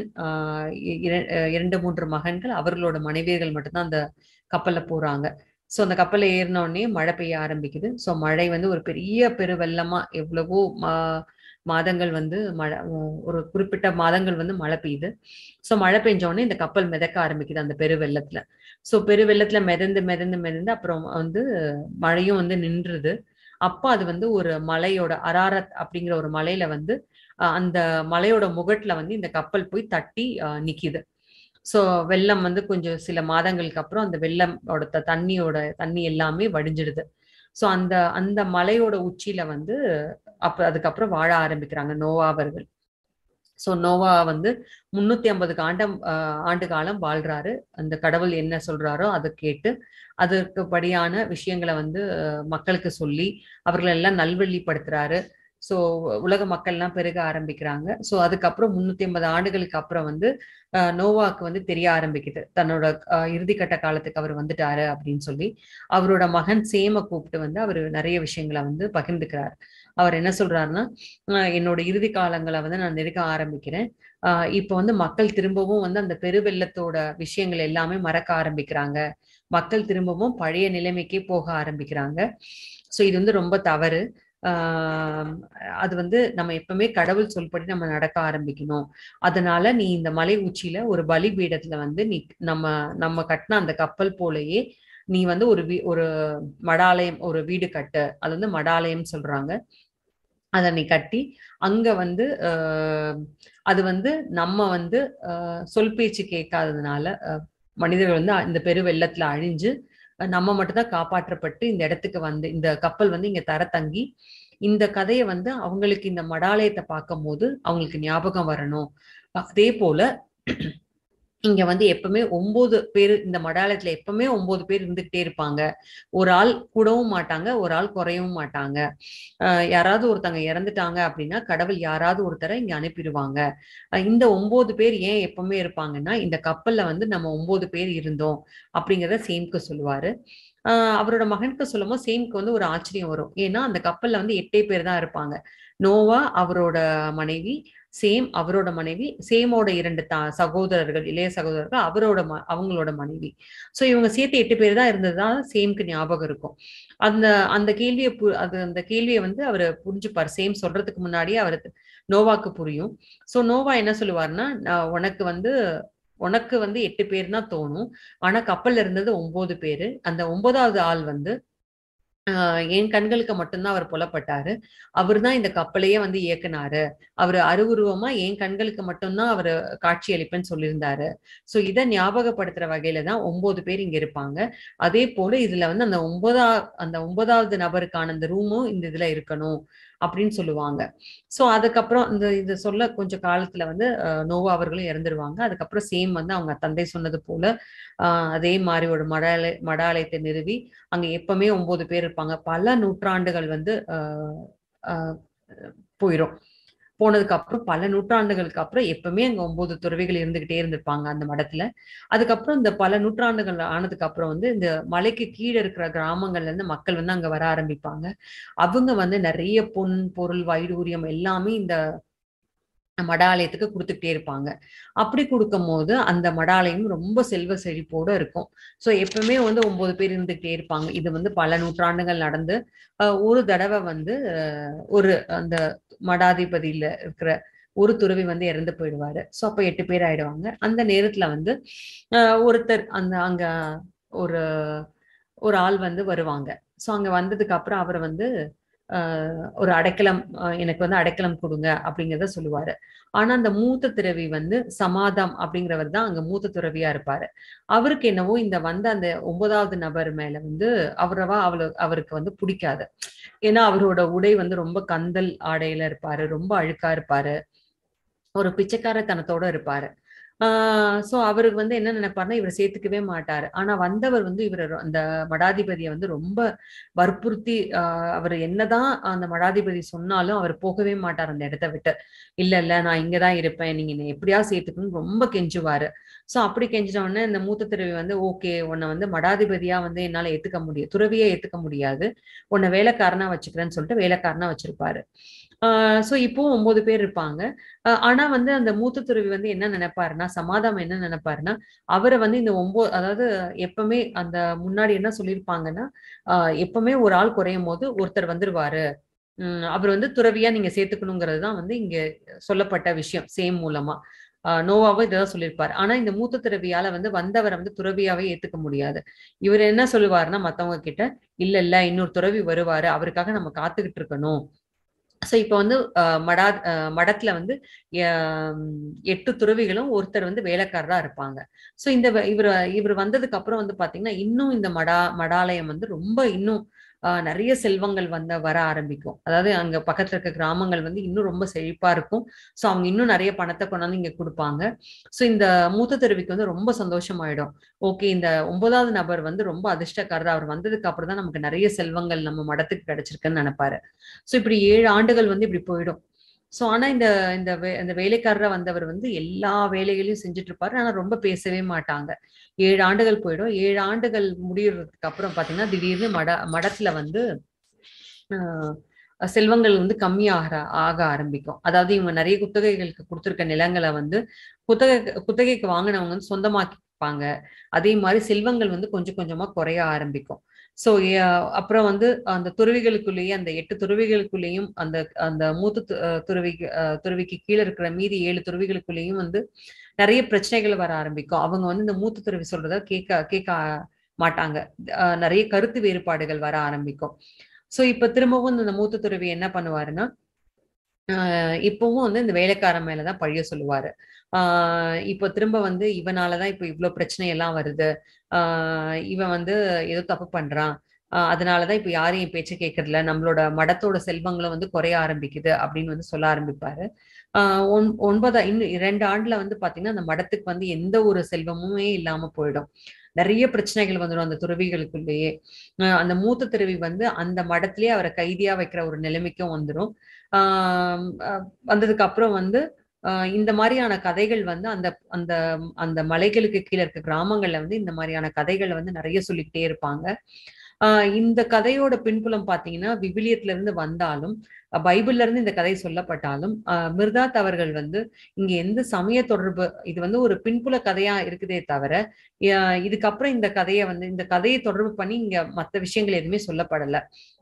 இரண்டு மூன்று மகன்கள் அவர்களோட மனைவியர்கள் மட்டும்தான் அந்த கப்பல்ல போறாங்க ஸோ அந்த கப்பல்ல ஏறின உடனே மழை பெய்ய ஆரம்பிக்குது ஸோ மழை வந்து ஒரு பெரிய பெருவெள்ளமா எவ்வளவோ மா மாதங்கள் வந்து மழை ஒரு குறிப்பிட்ட மாதங்கள் வந்து மழை பெய்யுது ஸோ மழை பெஞ்ச உடனே இந்த கப்பல் மிதக்க ஆரம்பிக்குது அந்த பெருவெள்ளத்துல ஸோ பெருவெள்ளத்துல மிதந்து மிதந்து மிதந்து அப்புறம் வந்து மழையும் வந்து நின்றுது அப்போ அது வந்து ஒரு மலையோட அராரத் அப்படிங்கிற ஒரு மலையில வந்து அந்த மலையோட முகட்டுல வந்து இந்த கப்பல் போய் தட்டி நிக்குது ஸோ வெள்ளம் வந்து கொஞ்சம் சில மாதங்களுக்கு அப்புறம் அந்த வெள்ளமோட தண்ணியோட தண்ணி எல்லாமே வடிஞ்சிடுது ஸோ அந்த அந்த மலையோட உச்சியில வந்து அப்ப அதுக்கப்புறம் வாழ ஆரம்பிக்கிறாங்க நோவா அவர்கள் ஸோ நோவா வந்து முன்னூத்தி ஐம்பதுக்கு ஆண்டம் ஆண்டு காலம் வாழ்றாரு அந்த கடவுள் என்ன சொல்றாரோ அதை கேட்டு அதற்கு படியான விஷயங்களை வந்து மக்களுக்கு சொல்லி அவர்கள் எல்லாம் நல்வழிப்படுத்துறாரு ஸோ உலக மக்கள்லாம் பெருக ஆரம்பிக்கிறாங்க ஸோ அதுக்கப்புறம் முன்னூத்தி ஐம்பது ஆண்டுகளுக்கு அப்புறம் வந்து நோவாக்கு வந்து தெரிய ஆரம்பிக்குது தன்னோட இறுதிக்கட்ட காலத்துக்கு அவர் வந்துட்டாரு அப்படின்னு சொல்லி அவரோட மகன் சேம கூப்பிட்டு வந்து அவர் நிறைய விஷயங்களை வந்து பகிர்ந்துக்கிறார் அவர் என்ன சொல்றாருன்னா என்னோட இறுதி காலங்களை வந்து நான் நெருக்க ஆரம்பிக்கிறேன் ஆஹ் இப்ப வந்து மக்கள் திரும்பவும் வந்து அந்த பெருவெள்ளத்தோட விஷயங்கள் எல்லாமே மறக்க ஆரம்பிக்கிறாங்க மக்கள் திரும்பவும் பழைய நிலைமைக்கே போக ஆரம்பிக்கிறாங்க ஸோ இது வந்து ரொம்ப தவறு ஆஹ் அது வந்து நம்ம எப்பவுமே கடவுள் சொல்படி நம்ம நடக்க ஆரம்பிக்கணும் அதனால நீ இந்த மலை உச்சியில ஒரு பலி பீடத்துல வந்து நீ நம்ம நம்ம கட்டின அந்த கப்பல் போலயே நீ வந்து ஒரு வீ ஒரு மடாலயம் ஒரு வீடு கட்டு அது வந்து மடாலயம் சொல்றாங்க அதை நீ கட்டி அங்க வந்து அது வந்து நம்ம வந்து சொல் பேச்சு கேட்காததுனால மனிதர்கள் வந்து இந்த பெரு வெள்ளத்துல அழிஞ்சு நம்ம மட்டும்தான் காப்பாற்றப்பட்டு இந்த இடத்துக்கு வந்து இந்த கப்பல் வந்து இங்க தர தங்கி இந்த கதையை வந்து அவங்களுக்கு இந்த மடாலயத்தை பார்க்கும் போது அவங்களுக்கு ஞாபகம் வரணும் அதே போல இங்க வந்து எப்பவுமே ஒன்பது பேர் இந்த மடாலயத்துல எப்பவுமே ஒன்பது பேர் இருந்துகிட்டே இருப்பாங்க ஒரு ஆள் கூடவும் மாட்டாங்க ஒரு ஆள் குறையவும் மாட்டாங்க ஆஹ் யாராவது ஒருத்தங்க இறந்துட்டாங்க அப்படின்னா கடவுள் யாராவது ஒருத்தரை இங்க அனுப்பிடுவாங்க இந்த ஒன்பது பேர் ஏன் எப்பவுமே இருப்பாங்கன்னா இந்த கப்பல்ல வந்து நம்ம ஒன்பது பேர் இருந்தோம் அப்படிங்கிறத சேம்க்கு சொல்லுவாரு ஆஹ் அவரோட மகனுக்கு சொல்லும்போது சேம்க்கு வந்து ஒரு ஆச்சரியம் வரும் ஏன்னா அந்த கப்பல்ல வந்து எட்டே பேர் தான் இருப்பாங்க நோவா அவரோட மனைவி சேம் அவரோட மனைவி சேமோட இரண்டு த சகோதரர்கள் இளைய சகோதரர்கள் அவரோட ம அவங்களோட மனைவி ஸோ இவங்க சேர்த்து எட்டு பேர் தான் இருந்ததுதான் சேம்க்கு ஞாபகம் இருக்கும் அந்த அந்த கேள்வியை பு அது அந்த கேள்வியை வந்து அவர் புரிஞ்சுப்பார் சேம் சொல்றதுக்கு முன்னாடியே அவருக்கு நோவாக்கு புரியும் ஸோ நோவா என்ன சொல்லுவார்னா நான் உனக்கு வந்து உனக்கு வந்து எட்டு பேர் தான் தோணும் ஆனா கப்பல்ல இருந்தது ஒன்பது பேரு அந்த ஒன்பதாவது ஆள் வந்து ஆஹ் என் கண்களுக்கு மட்டும்தான் அவர் புலப்பட்டாரு அவர் தான் இந்த கப்பலையே வந்து இயக்குனாரு அவர் அருவுருவமா என் கண்களுக்கு மட்டும்தான் அவர் காட்சி அளிப்பேன்னு சொல்லியிருந்தாரு சோ இதை ஞாபகப்படுத்துற வகையில தான் ஒன்பது பேர் இங்க இருப்பாங்க அதே போல இதுல வந்து அந்த ஒன்பதா அந்த ஒன்பதாவது நபருக்கான அந்த ரூமும் இந்த இதுல இருக்கணும் அப்படின்னு சொல்லுவாங்க சோ அதுக்கப்புறம் இந்த இது சொல்ல கொஞ்சம் காலத்துல வந்து அஹ், நோவா அவர்களும் இறந்துருவாங்க அதுக்கப்புறம் சேம் வந்து அவங்க தந்தை சொன்னது போல ஆஹ் அதே மாதிரி ஒரு மடாலய மடாலயத்தை நிறுவி அங்க எப்பவுமே ஒன்பது பேர் இருப்பாங்க பல நூற்றாண்டுகள் வந்து ஆஹ் ஆஹ் போயிரும் போனதுக்கு அப்புறம் பல நூற்றாண்டுகளுக்கு அப்புறம் எப்பவுமே அங்க ஒன்பது துறவிகள் இருந்துகிட்டே இருந்திருப்பாங்க அந்த மடத்துல அதுக்கப்புறம் இந்த பல நூற்றாண்டுகள் ஆனதுக்கு அப்புறம் வந்து இந்த மலைக்கு கீழே இருக்கிற கிராமங்கள்ல இருந்து மக்கள் வந்து அங்க வர ஆரம்பிப்பாங்க அவங்க வந்து நிறைய பொன் பொருள் வைடூரியம் எல்லாமே இந்த மடாலயத்துக்கு கொடுத்துக்கிட்டே இருப்பாங்க அப்படி கொடுக்கும் போது அந்த மடாலயம் ரொம்ப செல்வ செழிப்போட இருக்கும் சோ எப்பவுமே வந்து ஒன்பது பேர் இருந்துகிட்டே இருப்பாங்க இது வந்து பல நூற்றாண்டுகள் நடந்து அஹ், ஒரு தடவை வந்து அஹ், ஒரு அந்த மடாதிபதியில இருக்கிற ஒரு துறவி வந்து இறந்து போயிடுவாரு சோ அப்ப எட்டு பேர் ஆயிடுவாங்க அந்த நேரத்துல வந்து அஹ், ஒருத்தர் அந்த அங்க ஒரு ஒரு ஆள் வந்து வருவாங்க சோ அங்க வந்ததுக்கு அப்புறம் அவர் வந்து ஆஹ் ஒரு அடைக்கலம் ஆஹ் எனக்கு வந்து அடைக்கலம் கொடுங்க அப்படிங்கிறத சொல்லுவாரு ஆனா அந்த மூத்த துறவி வந்து சமாதம் அப்படிங்கிறவர் தான் அங்க மூத்த துறவியா இருப்பாரு அவருக்கு என்னவோ இந்த வந்த அந்த ஒன்பதாவது நபர் மேல வந்து அவரவா அவளு அவருக்கு வந்து பிடிக்காது ஏன்னா அவரோட உடை வந்து ரொம்ப கந்தல் ஆடையில இருப்பாரு ரொம்ப அழுக்கா இருப்பாரு ஒரு பிச்சைக்காரத்தனத்தோட இருப்பாரு ஆஹ் சோ அவருக்கு வந்து என்ன நினைப்பாருன்னா இவர் சேர்த்துக்கவே மாட்டாரு ஆனா வந்தவர் வந்து இவர் அந்த மடாதிபதியை வந்து ரொம்ப வற்புறுத்தி ஆஹ் அவர் என்னதான் அந்த மடாதிபதி சொன்னாலும் அவர் போகவே மாட்டார் அந்த இடத்த விட்டு இல்ல இல்ல நான் இங்கதான் இருப்பேன் நீங்க என்னை எப்படியா சேர்த்துக்கணும்னு ரொம்ப கெஞ்சுவாரு சோ அப்படி கெஞ்சின உடனே இந்த மூத்த துறவி வந்து ஓகே உன்னை வந்து மடாதிபதியா வந்து என்னால ஏத்துக்க முடியாது துறவியா ஏத்துக்க முடியாது உன்னை வேலைக்காரனா வச்சுக்கிறேன்னு சொல்லிட்டு வேலைக்காரனா வச்சிருப்பாரு ஆஹ் சோ இப்போ ஒன்பது பேர் இருப்பாங்க ஆஹ் ஆனா வந்து அந்த மூத்த துறவி வந்து என்ன நினைப்பாருன்னா சமாதானம் என்ன நினைப்பாருன்னா அவரை வந்து இந்த ஒன்பது அதாவது எப்பவுமே அந்த முன்னாடி என்ன சொல்லியிருப்பாங்கன்னா ஆஹ் எப்பவுமே ஒரு ஆள் குறையும் போது ஒருத்தர் வந்துருவாரு உம் அவர் வந்து துறவியா நீங்க சேர்த்துக்கணுங்கிறது தான் வந்து இங்க சொல்லப்பட்ட விஷயம் சேம் மூலமா ஆஹ் நோவாவும் இதான் சொல்லியிருப்பாரு ஆனா இந்த மூத்த துறவியால வந்து வந்தவரை வந்து துறவியாவே ஏத்துக்க முடியாது இவர் என்ன சொல்லுவாருன்னா மத்தவங்க கிட்ட இல்ல இல்ல இன்னொரு துறவி வருவாரு அவருக்காக நம்ம காத்துக்கிட்டு இருக்கணும் சோ இப்ப வந்து அஹ், மடா அஹ், மடத்துல வந்து ஆஹ், எட்டு துறவிகளும் ஒருத்தர் வந்து வேலைக்காரரா இருப்பாங்க சோ இந்த வ- இவர் இவர் வந்ததுக்கு அப்புறம் வந்து பாத்தீங்கன்னா இன்னும் இந்த மடா மடாலயம் வந்து ரொம்ப இன்னும் ஆஹ், நிறைய செல்வங்கள் வந்து வர ஆரம்பிக்கும் அதாவது அங்க பக்கத்துல இருக்க கிராமங்கள் வந்து இன்னும் ரொம்ப செழிப்பா இருக்கும் சோ அவங்க இன்னும் நிறைய பணத்தை கொண்டாந்து இங்க கொடுப்பாங்க சோ இந்த மூத்த துறவிக்கு வந்து ரொம்ப சந்தோஷமாயிடும் ஓகே இந்த ஒன்பதாவது நபர் வந்து ரொம்ப அதிர்ஷ்டக்காரர் அவர் வந்ததுக்கு அப்புறம் தான் நமக்கு நிறைய செல்வங்கள் நம்ம மடத்துக்கு கிடைச்சிருக்குன்னு நினைப்பாரு சோ இப்படி ஏழு ஆண்டுகள் வந்து இப்படி போயிடும் சோ ஆனா இந்த இந்த வே- இந்த வேலைக்காரரா வந்தவர் வந்து எல்லா வேலைகளையும் செஞ்சுட்டு இருப்பாரு ஆனா ரொம்ப பேசவே மாட்டாங்க ஏழு ஆண்டுகள் போயிடும் ஏழு ஆண்டுகள் முடியறதுக்கு அப்புறம் பாத்தீங்கன்னா திடீர்னு மட மடத்துல வந்து ஆஹ் செல்வங்கள் வந்து கம்மியாக ஆக ஆரம்பிக்கும் அதாவது இவங்க நிறைய குத்தகைகளுக்கு கொடுத்திருக்க நிலங்களை வந்து குத்தகை குத்தகைக்கு வாங்கினவங்க வந்து சொந்தமாக்கிப்பாங்க அதே மாதிரி செல்வங்கள் வந்து கொஞ்சம் கொஞ்சமா குறைய ஆரம்பிக்கும் சோ அப்புறம் வந்து அந்த துறவிகளுக்குள்ளேயே அந்த எட்டு துறவிகளுக்குள்ளேயும் அந்த அந்த மூத்த து- அஹ் துறவி அஹ் துறவிக்கு கீழே இருக்கிற மீதி ஏழு துறவிகளுக்குள்ளேயும் வந்து நிறைய பிரச்சனைகள் வர ஆரம்பிக்கும் அவங்க வந்து இந்த மூத்த துறவி சொல்றத கேட்க கேட்க மாட்டாங்க அஹ் நிறைய கருத்து வேறுபாடுகள் வர ஆரம்பிக்கும் சோ இப்ப திரும்பவும் இந்த மூத்த துறவி என்ன பண்ணுவாருன்னா ஆஹ் இப்பவும் வந்து இந்த வேலைக்காரன் மேலதான் பழிய சொல்லுவாரு ஆஹ் இப்போ திரும்ப வந்து இவனாலதான் இப்ப இவ்வளவு பிரச்சனை எல்லாம் வருது ஆஹ் இவன் வந்து ஏதோ தப்பு பண்றான் ஆஹ் அதனாலதான் இப்ப யாரும் என் பேச்ச கேட்கறதில்ல நம்மளோட மடத்தோட செல்வங்களும் வந்து குறைய ஆரம்பிக்குது அப்படின்னு வந்து சொல்ல ஆரம்பிப்பாரு ஆஹ் ஒன் ஒன்பதா இன்னும் இரண்டு ஆண்டுல வந்து பாத்தீங்கன்னா அந்த மடத்துக்கு வந்து எந்த ஒரு செல்வமுமே இல்லாம போயிடும் நிறைய பிரச்சனைகள் வந்துடும் அந்த துறவிகளுக்குள்ளேயே ஆஹ் அந்த மூத்த துறவி வந்து அந்த மடத்திலேயே அவரை கைதியா வைக்கிற ஒரு நிலைமைக்கும் வந்துடும் ஆஹ் அஹ் வந்ததுக்கு அப்புறம் வந்து ஆஹ் இந்த மாதிரியான கதைகள் வந்து அந்த அந்த அந்த மலைகளுக்கு கீழே இருக்க கிராமங்கள்ல வந்து இந்த மாதிரியான கதைகளை வந்து நிறைய சொல்லிக்கிட்டே இருப்பாங்க ஆஹ் இந்த கதையோட பின்புலம் பாத்தீங்கன்னா விவிலியத்துல இருந்து வந்தாலும் அஹ் பைபிள்ல இருந்து இந்த கதை சொல்லப்பட்டாலும் ஆஹ் மிர்தாத் அவர்கள் வந்து இங்க எந்த சமய தொடர்பு இது வந்து ஒரு பின்புல கதையா இருக்குதே தவிர ஆஹ் இதுக்கப்புறம் இந்த கதையை வந்து இந்த கதையை தொடர்பு பண்ணி இங்க மத்த விஷயங்கள் எதுவுமே சொல்லப்படல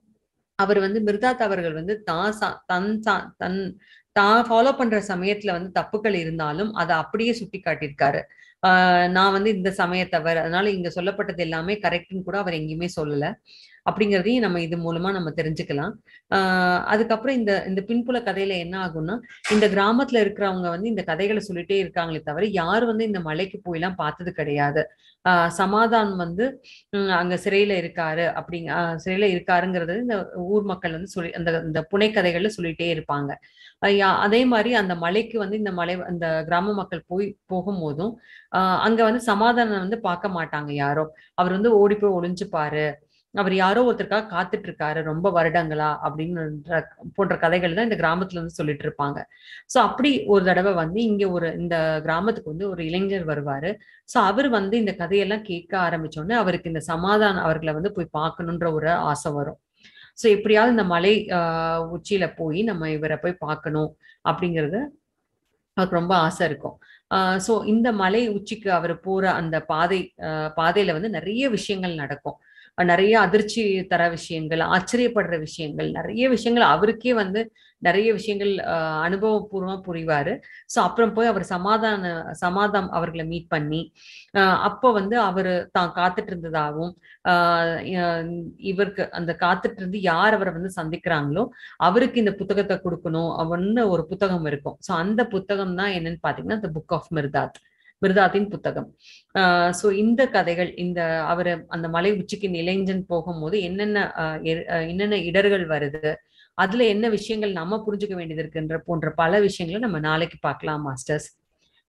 அவர் வந்து மிர்தாத் அவர்கள் வந்து தான் சா- தன் சா- தன் தான் ஃபாலோ பண்ற சமயத்துல வந்து தப்புக்கள் இருந்தாலும் அதை அப்படியே சுட்டி காட்டியிருக்காரு ஆஹ் நான் வந்து இந்த சமயத்தவர் அதனால இங்க சொல்லப்பட்டது எல்லாமே கரெக்ட்னு கூட அவர் எங்கேயுமே சொல்லல அப்படிங்கிறதையும் நம்ம இது மூலமா நம்ம தெரிஞ்சுக்கலாம் ஆஹ் அதுக்கப்புறம் இந்த இந்த பின்புல கதையில என்ன ஆகும்னா இந்த கிராமத்துல இருக்கிறவங்க வந்து இந்த கதைகளை சொல்லிட்டே இருக்காங்களே தவிர யாரும் வந்து இந்த மலைக்கு போயெல்லாம் பார்த்தது கிடையாது ஆஹ் சமாதான் வந்து உம் அங்க சிறையில இருக்காரு அப்படிங்க ஆஹ் சிறையில இருக்காருங்கிறது இந்த ஊர் மக்கள் வந்து சொல்லி அந்த இந்த புனைக்கதைகள்ல சொல்லிட்டே இருப்பாங்க அஹ் யா- அதே மாதிரி அந்த மலைக்கு வந்து இந்த மலை அந்த கிராம மக்கள் போய் போகும்போதும் ஆஹ் அங்க வந்து சமாதானம் வந்து பார்க்க மாட்டாங்க யாரும் அவர் வந்து ஓடி போய் ஒளிஞ்சுப்பாரு அவர் யாரோ ஒருத்தருக்காக காத்துட்டு இருக்காரு ரொம்ப வருடங்களா அப்படின்னு போன்ற கதைகள் தான் இந்த கிராமத்துல வந்து சொல்லிட்டு இருப்பாங்க சோ அப்படி ஒரு தடவை வந்து இங்க ஒரு இந்த கிராமத்துக்கு வந்து ஒரு இளைஞர் வருவாரு சோ அவர் வந்து இந்த கதையெல்லாம் கேட்க ஆரம்பிச்ச உடனே அவருக்கு இந்த சமாதானம் அவர்களை வந்து போய் பார்க்கணுன்ற ஒரு ஆசை வரும் சோ எப்படியாவது இந்த மலை ஆஹ் உச்சியில போய் நம்ம இவரை போய் பார்க்கணும் அப்படிங்கறது அவருக்கு ரொம்ப ஆசை இருக்கும் ஆஹ் சோ இந்த மலை உச்சிக்கு அவர் போற அந்த பாதை ஆஹ் பாதையில வந்து நிறைய விஷயங்கள் நடக்கும் அஹ் நிறைய அதிர்ச்சி தர விஷயங்கள் ஆச்சரியப்படுற விஷயங்கள் நிறைய விஷயங்கள் அவருக்கே வந்து நிறைய விஷயங்கள் ஆஹ் அனுபவபூர்வமா புரிவாரு சோ அப்புறம் போய் அவர் சமாதான சமாதானம் அவர்களை மீட் பண்ணி ஆஹ் அப்போ வந்து அவரு தான் காத்துட்டு இருந்ததாகவும் ஆஹ் அஹ் இவருக்கு அந்த காத்துட்டு இருந்து யார் அவரை வந்து சந்திக்கிறாங்களோ அவருக்கு இந்த புத்தகத்தை கொடுக்கணும் அவன்னு ஒரு புத்தகம் இருக்கும் சோ அந்த புத்தகம் தான் என்னன்னு பாத்தீங்கன்னா the புக் ஆஃப் மிர்தாத் மிர்தாத்தின் புத்தகம் ஆஹ் சோ இந்த கதைகள் இந்த அவரு அந்த மலை உச்சிக்கு இளைஞன் போகும்போது என்னென்ன ஆஹ் எ- ஆஹ் என்னென்ன இடர்கள் வருது அதுல என்ன விஷயங்கள் நம்ம புரிஞ்சுக்க வேண்டியது இருக்குன்ற போன்ற பல விஷயங்களை நம்ம நாளைக்கு பார்க்கலாம் மாஸ்டர்ஸ்